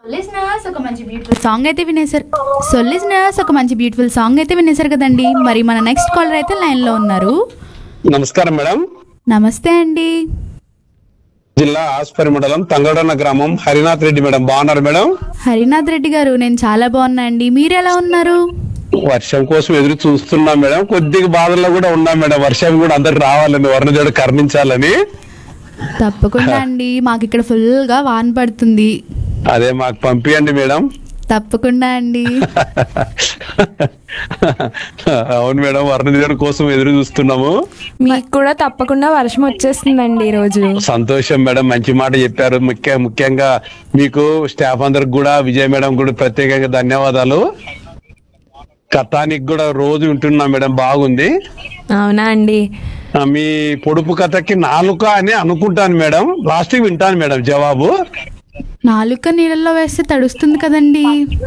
listeners ఒక మంచి beautiful song అయితే వినేశారు సో లిజనర్స్ ఒక మంచి బ్యూటిఫుల్ సాంగ్ అయితే వినేశారు కదండి మరి మన నెక్స్ట్ కాలర్ అయితే లైన్ లో ఉన్నారు నమస్కారం మేడం నమస్తే అండి జిల్లా ఆస్పరి మండలం తంగడన్న గ్రామం హరినాథ్ రెడ్డి మేడం బాగున్నారు మేడం హరినాథ్ రెడ్డి గారు నేను చాలా బాగున్నా అండి మీరు ఎలా ఉన్నారు వర్షం కోసం ఎదురు చూస్తున్నాం మేడం కొద్దిగా బాధల్లో కూడా ఉన్నాం మేడం వర్షం కూడా అందరికి రావాలని వర్ణజోడు కరుణించాలని తప్పకుండా అండి మాకు ఇక్కడ ఫుల్ గా వాన పడుతుంది అదే మాకు పంపియండి మేడం తప్పకుండా అండి అవును మేడం వర్ణజోడు కోసం ఎదురు చూస్తున్నాము మీకు కూడా తప్పకుండా వర్షం వచ్చేస్తుందండి ఈ రోజు సంతోషం మేడం మంచి మాట చెప్పారు ముఖ్య ముఖ్యంగా మీకు స్టాఫ్ అందరికి కూడా విజయ్ మేడం కూడా ప్రత్యేకంగా ధన్యవాదాలు కథానికి కూడా రోజు వింటున్నాం మేడం బాగుంది అవునా అండి ఆ, మీ పొడుపు కథకి నాలుక అని అనుకుంటాను మేడం లాస్ట్ వింటాను మేడం జవాబు నాలుక నీళ్ళల్లో వేస్తే తడుస్తుంది కదండి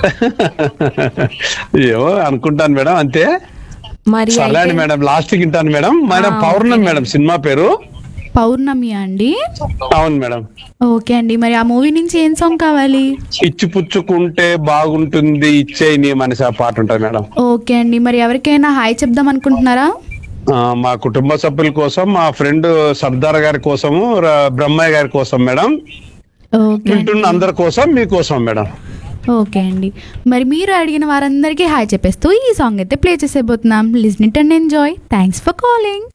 ఏమో అనుకుంటాను మేడం అంతే మరి సరే అండి అయితే మేడం లాస్ట్ వింటాను madam madam Pournami madam cinema పేరు పౌర్ణమి అండి అవును మేడం ఓకే అండి మరి ఆ మూవీ నుంచి ఏం సాంగ్ కావాలి ఇచ్చి పుచ్చుకుంటే బాగుంటుంది ఇచ్చే నీ మనసు ఆ పాట ఉంటుంది మేడం ఓకే అండి మరి ఎవరికైనా హాయ్ చెప్దాం అనుకుంటున్నారా ఆ, మా కుటుంబ సభ్యుల కోసం మా ఫ్రెండ్ సర్దార్ గారి కోసము ర- బ్రహ్మయ్య గారి కోసం మేడం ఓకే వింటున్న అందరి కోసం మీకోసం మేడం ఓకే అండి మరి మీరు అడిగిన వారందరికీ హాయ్ చెప్పేస్తూ ఈ సాంగ్ అయితే ప్లే చేసేపోతున్నాం listen it and enjoy thanks for calling